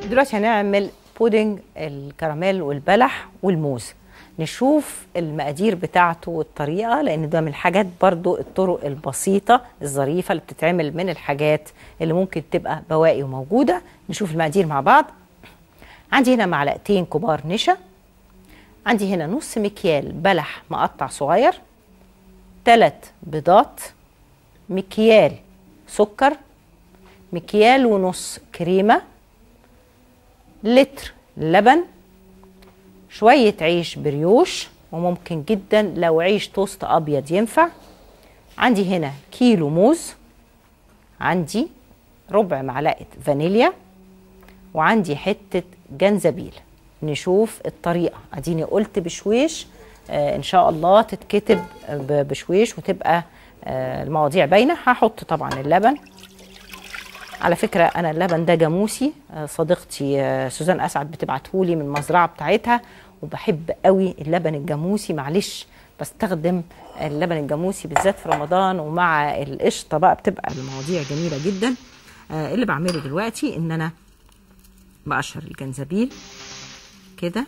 دلوقتي هنعمل بودنج الكراميل والبلح والموز نشوف المقادير بتاعته والطريقه لان ده من الحاجات برضو الطرق البسيطه الظريفه اللي بتتعمل من الحاجات اللي ممكن تبقى بواقي وموجوده نشوف المقادير مع بعض عندي هنا معلقتين كبار نشا عندي هنا نص مكيال بلح مقطع صغير ثلاث بيضات مكيال سكر مكيال ونص كريمه لتر لبن شوية عيش بريوش وممكن جدا لو عيش توست أبيض ينفع عندي هنا كيلو موز عندي ربع معلقة فانيليا وعندي حتة جنزبيل نشوف الطريقة اديني قلت بشويش آه ان شاء الله تتكتب بشويش وتبقى آه المواضيع باينة هحط طبعا اللبن على فكرة أنا اللبن ده جاموسي صديقتي سوزان أسعد بتبعتهولي من المزرعة بتاعتها وبحب قوي اللبن الجاموسي معلش بستخدم اللبن الجاموسي بالذات في رمضان ومع القشطة بقى بتبقى المواضيع جميلة جدا اللي بعمله دلوقتي إن أنا بقشر الجنزبيل كده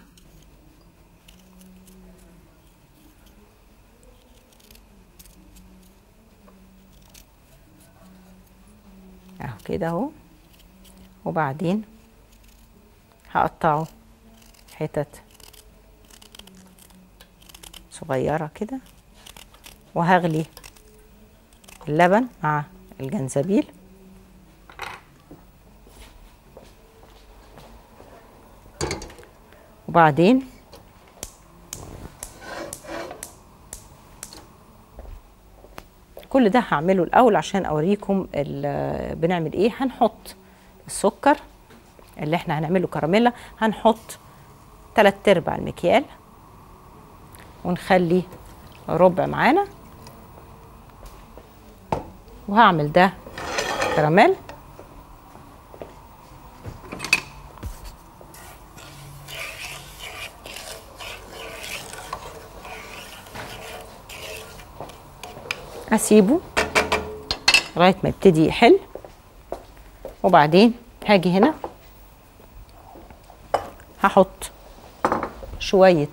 اهو كده اهو وبعدين هقطعه حتت صغيره كده وهغلي اللبن مع الجنزبيل وبعدين كل ده هعمله الاول عشان اوريكم بنعمل ايه هنحط السكر اللي احنا هنعمله كراميلا هنحط تلات ارباع المكيال ونخلي ربع معانا وهعمل ده كراميل اسيبه لغايه ما يبتدي يحل وبعدين هاجي هنا هحط شويه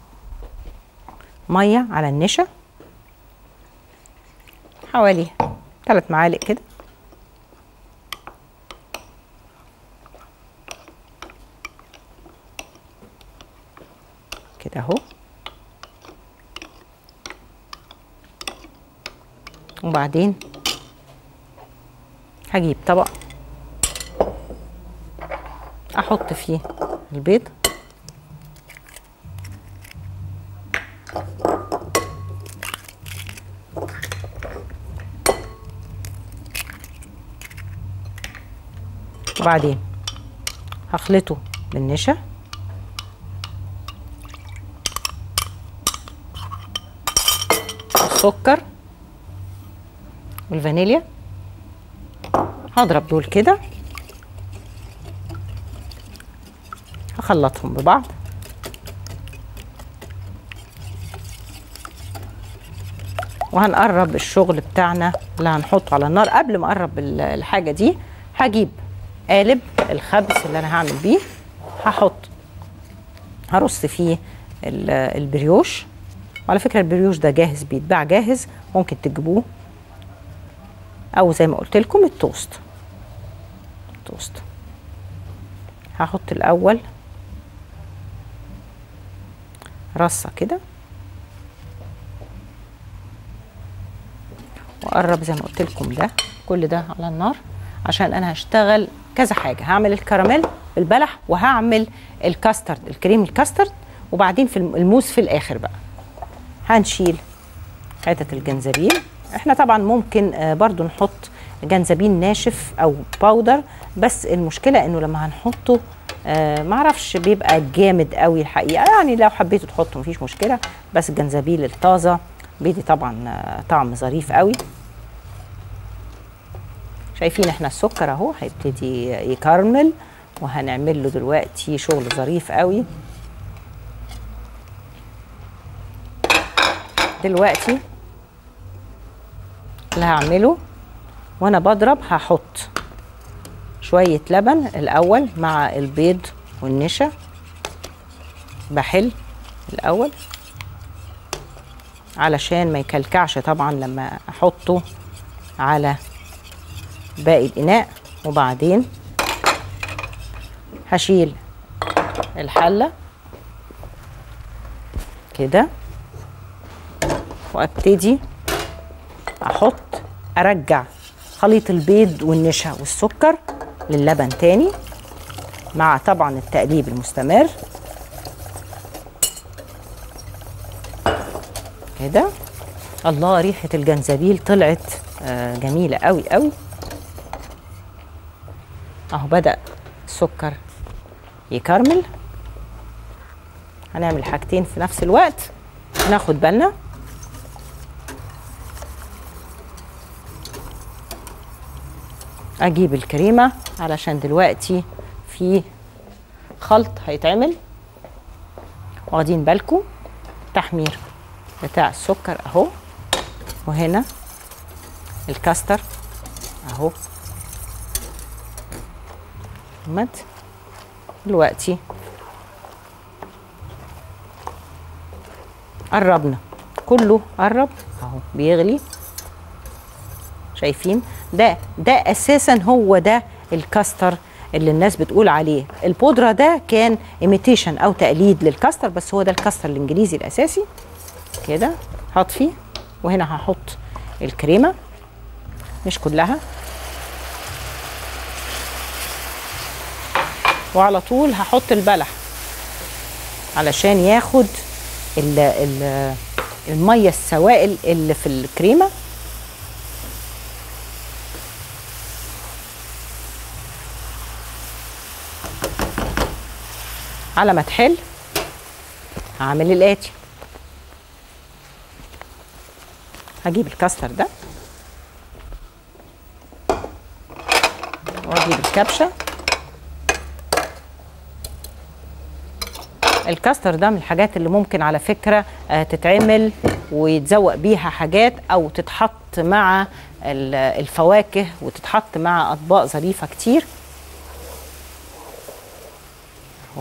ميه على النشا حوالي ثلاث معالق كده كده اهو وبعدين هجيب طبق احط فيه البيض وبعدين هخلطه بالنشا السكر والفانيليا هضرب دول كده هخلطهم ببعض وهنقرب الشغل بتاعنا اللي هنحطه على النار قبل ما اقرب الحاجه دي هجيب قالب الخبز اللي انا هعمل بيه هحط هرص فيه البريوش وعلى فكره البريوش ده جاهز بيتباع جاهز ممكن تجيبوه او زي ما قلت لكم التوست توست هحط الاول رصه كده واقرب زي ما قلت لكم ده كل ده على النار عشان انا هشتغل كذا حاجه هعمل الكراميل بالبلح وهعمل الكاسترد الكريم الكاسترد وبعدين في الموز في الاخر بقى هنشيل حته الجنزبيل احنا طبعا ممكن برضو نحط جنزبيل ناشف او باودر بس المشكله انه لما هنحطه آه معرفش بيبقى جامد قوي الحقيقه يعني لو حبيتوا تحطوا مفيش مشكله بس الجنزبيل الطازه بيدي طبعا آه طعم ظريف قوي شايفين احنا السكر اهو هيبتدي يكرمل وهنعمل له دلوقتي شغل ظريف قوي دلوقتي اللي هعمله وانا بضرب هحط شويه لبن الاول مع البيض والنشا بحل الاول علشان ما يكلكعش طبعا لما احطه على باقي الاناء وبعدين هشيل الحله كده وابتدي احط ارجع خليط البيض والنشا والسكر للبن تاني مع طبعا التقليب المستمر كده الله ريحة الجنزبيل طلعت آه، جميلة قوي قوي اهو بدأ السكر يكرمل هنعمل حاجتين في نفس الوقت ناخد بالنا اجيب الكريمه علشان دلوقتي في خلط هيتعمل واخدين بالكم تحمير بتاع السكر اهو وهنا الكاستر اهو مد دلوقتي قربنا كله قرب اهو بيغلي شايفين ده ده اساسا هو ده الكاستر اللي الناس بتقول عليه البودره ده كان ايميتيشن او تقليد للكاستر بس هو ده الكاستر الانجليزي الاساسي كده هطفي وهنا هحط الكريمه مش كلها وعلى طول هحط البلح علشان ياخد ال ال الميه السوائل اللي في الكريمه على ما تحل هعمل الاتي هجيب الكاستر ده واجيب الكبشه الكاستر ده من الحاجات اللي ممكن على فكره آه، تتعمل ويتزوق بيها حاجات او تتحط مع ال- الفواكه وتتحط مع اطباق ظريفه كتير اهو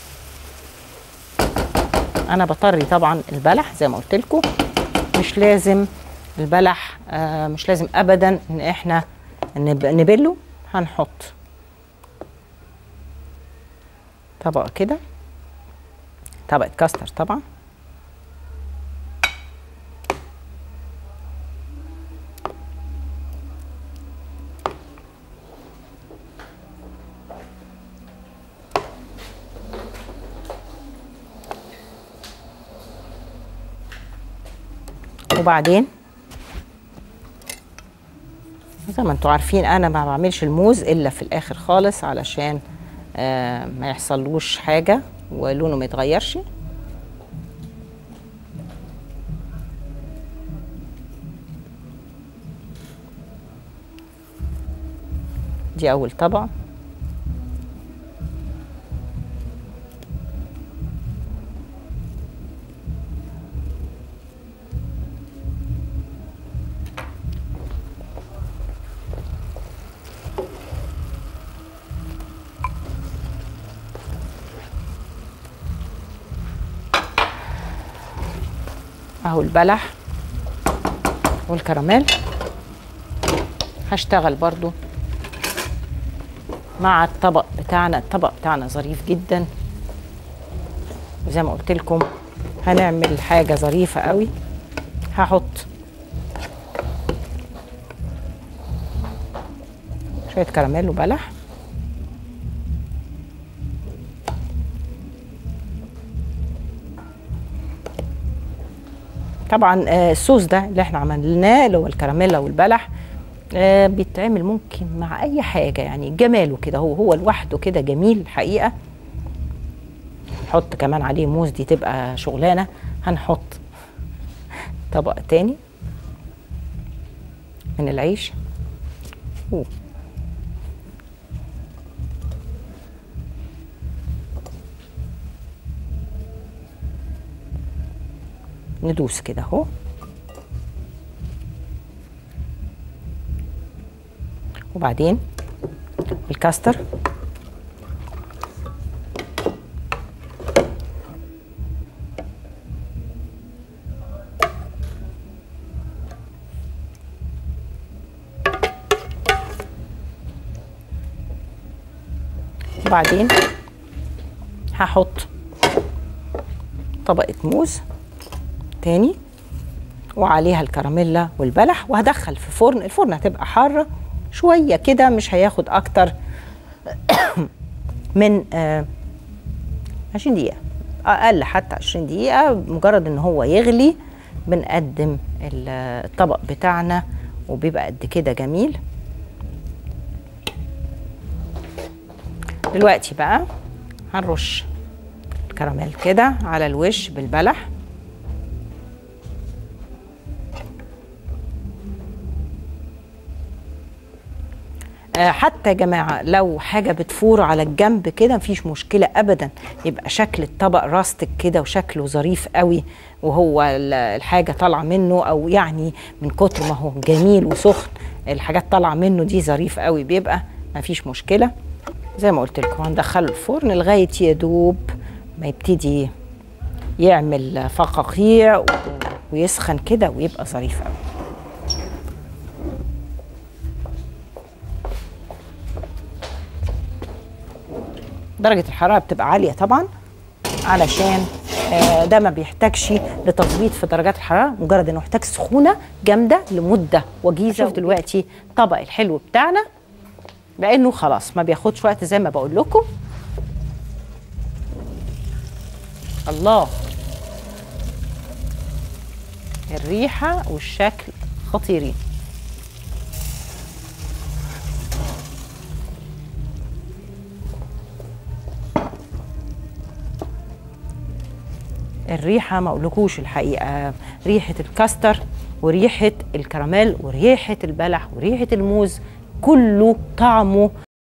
انا بطري طبعا البلح زي ما قلت لكم مش لازم البلح آه، مش لازم ابدا ان احنا نب- نبله هنحط طبق كده طبقة كاستر طبعا وبعدين زي ما انتوا عارفين انا ما بعملش الموز الا في الاخر خالص علشان آه ما يحصلوش حاجه ولونه ما يتغيرش دي اول طبق اهو البلح والكراميل هشتغل برضو مع الطبق بتاعنا الطبق بتاعنا ظريف جدا وزي ما قلت لكم هنعمل حاجة ظريفة قوي هحط شوية كراميل وبلح طبعا آه، الصوص ده اللي احنا عملناه اللي هو الكراميلا والبلح آه، بيتعمل ممكن مع اي حاجه يعني جماله كده هو هو لوحده كده جميل الحقيقه نحط كمان عليه موز دي تبقى شغلانه هنحط طبق تاني من العيش أوه. ندوس كده اهو وبعدين الكاستر وبعدين هحط طبقة موز تاني وعليها الكراميلا والبلح وهدخل في فرن الفرن هتبقى حارة شوية كده مش هياخد أكتر من آه 20 دقيقة أقل حتى 20 دقيقة مجرد إن هو يغلي بنقدم الطبق بتاعنا وبيبقى قد كده جميل دلوقتي بقى هنرش الكراميل كده على الوش بالبلح آه، حتى يا جماعة لو حاجة بتفور على الجنب كده مفيش مشكلة أبدا يبقى شكل الطبق راستك كده وشكله ظريف قوي وهو ال- الحاجة طالعة منه أو يعني من كتر ما هو جميل وسخن الحاجات طالعة منه دي ظريف قوي بيبقى مفيش مشكلة زي ما قلت لكم هندخله الفرن لغاية يدوب ما يبتدي يعمل فقاقيع و- ويسخن كده ويبقى ظريف قوي درجة الحرارة بتبقى عالية طبعا علشان آه، ده ما بيحتاجش لتظبيط في درجات الحرارة مجرد انه يحتاج سخونة جامدة لمدة وجيزة شوف دلوقتي طبق الحلو بتاعنا لانه خلاص ما بياخدش وقت زي ما بقول لكم الله الريحة والشكل خطيرين الريحة ما اقولكوش الحقيقة ريحة الكاستر وريحة الكراميل وريحة البلح وريحة الموز كله طعمه